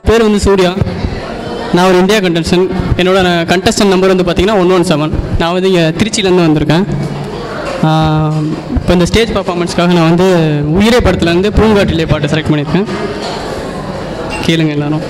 பேர் வந்து சூர்யா நான் ஒரு இந்தியா கண்டஸ்டன் என்னோட கண்டஸ்டன் நம்பர் வந்து பார்த்தீங்கன்னா ஒன் ஒன் செவன் நான் வந்து இங்கே திருச்சியிலேருந்து வந்திருக்கேன் இப்போ இந்த ஸ்டேஜ் பர்ஃபார்மன்ஸ்க்காக நான் வந்து உயிரே படத்துலேருந்து பூங்காட்டிலே பாட்டு செலக்ட் பண்ணியிருக்கேன் கேளுங்க எல்லாரும்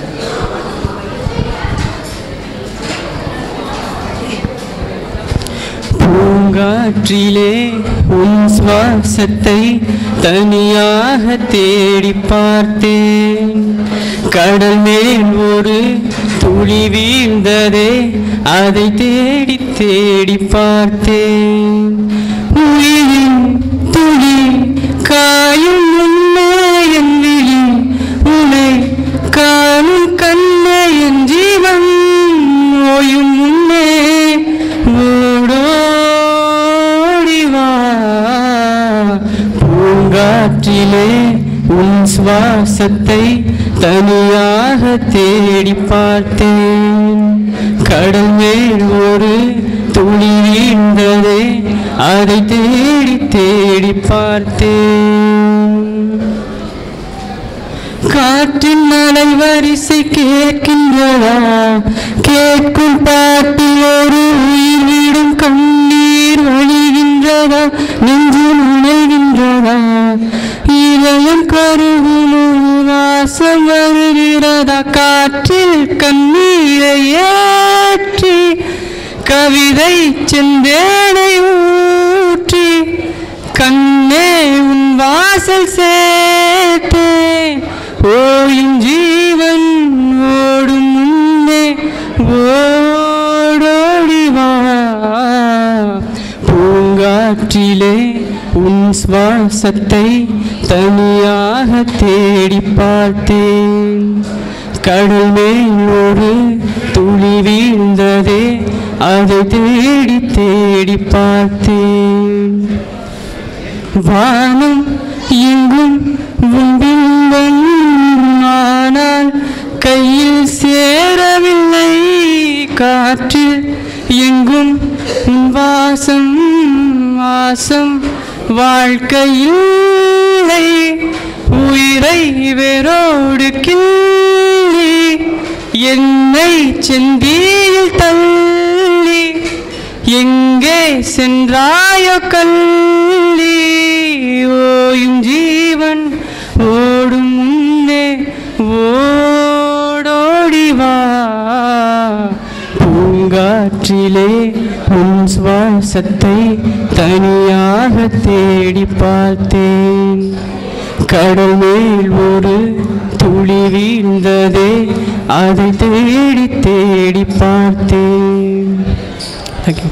பூங்காற்றிலே உன் சுவாசத்தை தனியாக தேடி பார்த்தேன் கடல் மேல் ஒரு துளி வீழ்ந்ததே அதை தேடி தேடி பார்த்தேன் உயிரின் துளி காயும் முன்னே என் விழி உனை காணும் கண்ணே என் ஜீவன் ஓயும் முன்னே ஓடோடி வா பூங்காற்றிலே உன் சுவாசத்தை தனியாக தேடி பார்த்தேன் கடல் மேல் ஒரு துளி வீழ்ந்ததே அதை தேடி தேடி பார்த்தேன் காற்றின் அலை வரிசை கேட்கின்றதா கேட்கும் பாட்டில் ஒரு உயிர் விடும் கண்ணீர் வழிகின்றதா நெஞ்சு நுழைகின்றதா இதயம் கருகும் ஒரு வாசம் வருகிறதா காற்றில் கண்ணீரை ஏற்றி கவிதை செந்தேனை ஊற்றி கண்ணே உன் வாசல் சேர்த்தே ஓயும் ஜீவன் ஓடும் முன்னே ஓடோடி வா பூங்காற்றிலே உன் சுவாசத்தை தனியாக தேடி பார்த்தேன் கடல் மேல் ஒரு துளி வீழ்ந்ததே அதை தேடி தேடி பார்த்தேன் வானம் எங்கும் உண்டில்வன் ஆனால் கையில் சேரவில்லை காற்று எங்கும் உன் வாசம் வாசம் வாழ்க்கையில்லை உயிரை வேரோடு கிள்ளி என்னை செந்தியில் தள்ளி எங்கே சென்றாயோ கள்ளி ஓயும் ஜீவன் ஓடும் முன்னே ஓடோடி வா பூங்காற்றிலே உன் சுவாசத்தை தனியாக தேடி பார்த்தேன் கடல் மேல் ஒரு துளி வீழ்ந்ததே அதை தேடி தேடி பார்த்தேன் thank you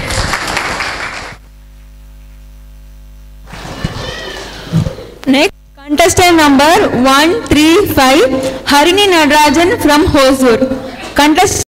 Next, contestant number 135, Harini Nadarajan from Hosur. Contestant